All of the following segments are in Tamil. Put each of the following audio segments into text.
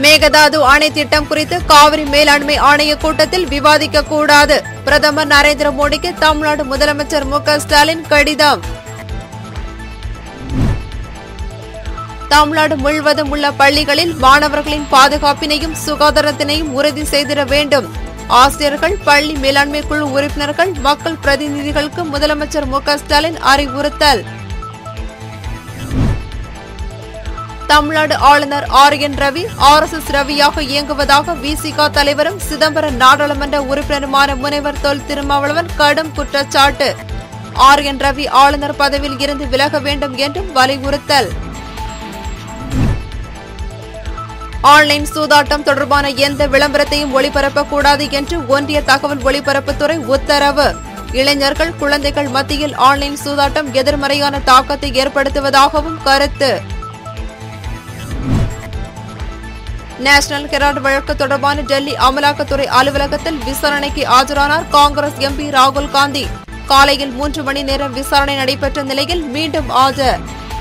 மேகதாது அணை திட்டம் குறித்து காவிரி மேலாண்மை ஆணைய கூட்டத்தில் விவாதிக்க கூடாது பிரதமர் நரேந்திர மோடிக்கு தமிழ்நாடு முதலமைச்சர் மு க ஸ்டாலின் கடிதம் தமிழ்நாடு முழுவதும் உள்ள பள்ளிகளில் மாணவர்களின் பாதுகாப்பினையும் சுகாதாரத்தினையும் உறுதி செய்திட வேண்டும் ஆசிரியர்கள் பள்ளி மேலாண்மை குழு உறுப்பினர்கள் மக்கள் பிரதிநிதிகளுக்கு முதலமைச்சர் மு க ஸ்டாலின் அறிவுறுத்தல் தமிழ்நாடு ஆளுநர் R N Ravi R S S ரவியாக இயங்குவதாக விசிக தலைவரும் சிதம்பரம் நாடாளுமன்ற உறுப்பினருமான முனைவர் தொல் திருமாவளவன் கடும் குற்றச்சாட்டு ஆர் என் ரவி ஆளுநர் பதவியில் இருந்து விலக வேண்டும் என்றும் வலியுறுத்தல் ஆன்லைன் சூதாட்டம் தொடர்பான எந்த விளம்பரத்தையும் ஒளிபரப்பக்கூடாது என்று ஒன்றிய தகவல் ஒலிபரப்புத்துறை உத்தரவு இளைஞர்கள் குழந்தைகள் மத்தியில் ஆன்லைன் சூதாட்டம் எதிர்மறையான தாக்கத்தை ஏற்படுத்துவதாகவும் கருத்து நேஷனல் ஹெரால்டு வழக்கு தொடர்பான டெல்லி அமலாக்கத்துறை அலுவலகத்தில் விசாரணைக்கு ஆஜரானார் காங்கிரஸ் எம்பி ராகுல் காந்தி காலையில் மூன்று மணி நேரம் விசாரணை நடைபெற்ற நிலையில் மீண்டும் ஆஜர்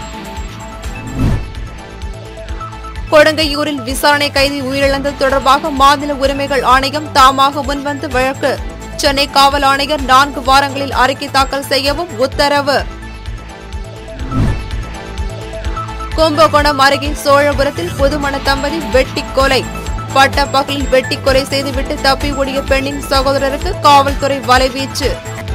கொடுங்கையூரில் விசாரணை கைதி உயிரிழந்தது தொடர்பாக மாநில உரிமைகள் ஆணையம் தாமாக முன்வந்து வழக்கு சென்னை காவல் ஆணையர் நான்கு வாரங்களில் அறிக்கை தாக்கல் செய்யவும் உத்தரவு கும்பகோணம் அருகே சோழபுரத்தில் புதுமண தம்பதி வெட்டி கொலை பட்டப்பகலில் வெட்டி கொலை செய்துவிட்டு தப்பி ஓடிய பெண்ணின் சகோதரருக்கு காவல்துறை வலைவீச்சு